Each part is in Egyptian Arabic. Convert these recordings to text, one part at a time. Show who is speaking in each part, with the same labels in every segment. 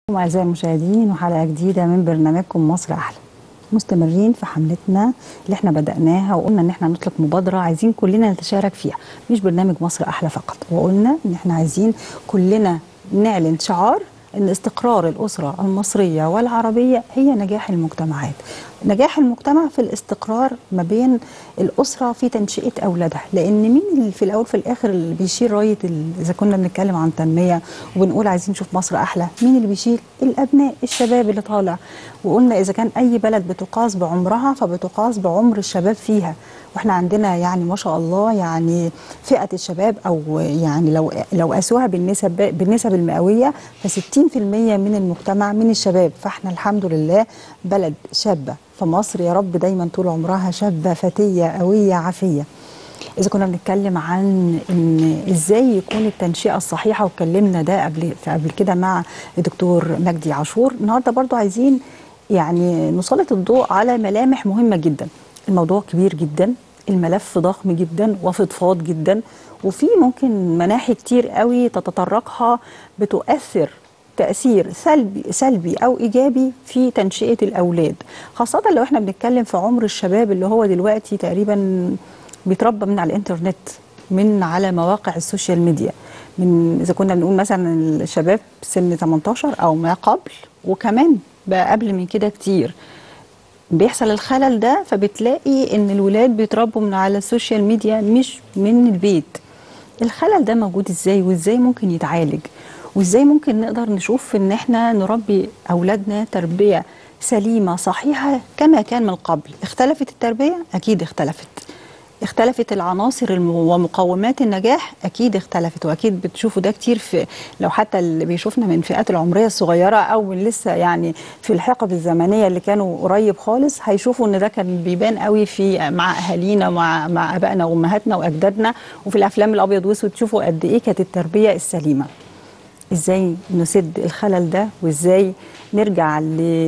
Speaker 1: أعزائي المشاهدين وحلقة جديدة من برنامجكم مصر أحلى مستمرين في حملتنا اللي احنا بدأناها وقلنا ان احنا نطلق مبادرة عايزين كلنا نتشارك فيها مش برنامج مصر أحلى فقط وقلنا ان احنا عايزين كلنا نعلن شعار ان استقرار الأسرة المصرية والعربية هي نجاح المجتمعات نجاح المجتمع في الاستقرار ما بين الأسرة في تنشئة أولادها لأن مين اللي في الأول في الآخر اللي بيشيل راية ال- إذا كنا بنتكلم عن تنمية وبنقول عايزين نشوف مصر أحلى مين اللي بيشيل الأبناء الشباب اللي طالع وقلنا إذا كان أي بلد بتقاس بعمرها فبتقاس بعمر الشباب فيها واحنا عندنا يعني ما شاء الله يعني فئه الشباب او يعني لو لو قاسوها بالنسب بالنسب المئويه ف 60% من المجتمع من الشباب فاحنا الحمد لله بلد شابه فمصر يا رب دايما طول عمرها شابه فتيه قويه عافيه اذا كنا بنتكلم عن ان ازاي يكون التنشئه الصحيحه واتكلمنا ده قبل قبل كده مع الدكتور مجدي عاشور النهارده برضو عايزين يعني نسلط الضوء على ملامح مهمه جدا الموضوع كبير جدا الملف ضخم جدا وفضفاض جدا وفي ممكن مناحي كتير قوي تتطرقها بتؤثر تأثير سلبي سلبي أو إيجابي في تنشئة الأولاد خاصة لو احنا بنتكلم في عمر الشباب اللي هو دلوقتي تقريبا بيتربى من على الإنترنت من على مواقع السوشيال ميديا من إذا كنا بنقول مثلا الشباب سن 18 أو ما قبل وكمان بقى قبل من كده كتير بيحصل الخلل ده فبتلاقي ان الولاد بيتربوا من على السوشيال ميديا مش من البيت الخلل ده موجود ازاي وازاي ممكن يتعالج وازاي ممكن نقدر نشوف ان احنا نربي اولادنا تربيه سليمه صحيحه كما كان من قبل اختلفت التربيه اكيد اختلفت اختلفت العناصر الم- ومقومات النجاح اكيد اختلفت واكيد بتشوفوا ده كتير في لو حتى اللي بيشوفنا من الفئات العمريه الصغيره او من لسه يعني في الحقب الزمنيه اللي كانوا قريب خالص هيشوفوا ان ده كان بيبان قوي في مع اهالينا مع مع ابائنا وامهاتنا واجدادنا وفي الافلام الابيض واسود تشوفوا قد ايه كانت التربيه السليمه ازاي نسد الخلل ده وازاي نرجع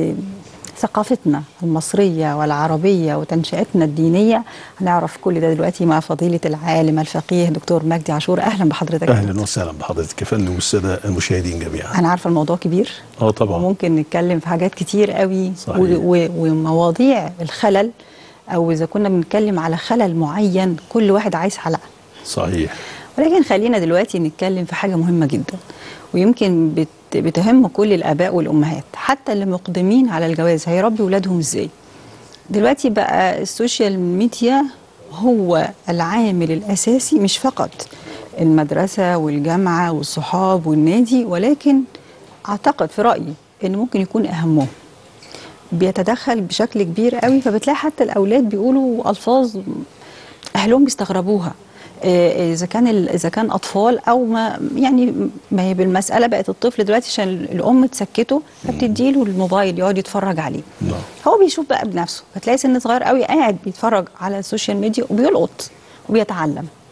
Speaker 1: لثقافتنا المصرية والعربية وتنشئتنا الدينية هنعرف كل ده دلوقتي مع فضيلة العالم الفقيه دكتور مجدي عاشور أهلا بحضرتك
Speaker 2: اهلا وسهلا بحضرتك يا فندم والساده المشاهدين جميعا
Speaker 1: أنا عارفة الموضوع كبير
Speaker 2: اه طبعا
Speaker 1: وممكن نتكلم في حاجات كتير قوي
Speaker 2: صحيح.
Speaker 1: و- و- ومواضيع الخلل أو إذا كنا بنتكلم على خلل معين كل واحد عايز حلقة
Speaker 2: صحيح
Speaker 1: ولكن خلينا دلوقتي نتكلم في حاجة مهمة جدا ويمكن بت بتهم كل الآباء والأمهات حتى اللي مقدمين على الجواز هيربي ولادهم إزاي دلوقتي بقى السوشيال ميديا هو العامل الأساسي مش فقط المدرسة والجامعة والصحاب والنادي ولكن أعتقد في رأيي إنه ممكن يكون أهمهم بيتدخل بشكل كبير قوي فبتلاقي حتى الأولاد بيقولوا ألفاظ اهلهم بيستغربوها إيه، اذا كان ال- اذا كان اطفال او ما يعني ما هي بالمساله بقت الطفل دلوقتي عشان الام تسكته فبتديله الموبايل يقعد يتفرج عليه
Speaker 2: نعم
Speaker 1: هو بيشوف بقى بنفسه فتلاقي سن صغير قوي قاعد بيتفرج على السوشيال ميديا وبيلقط وبيتعلم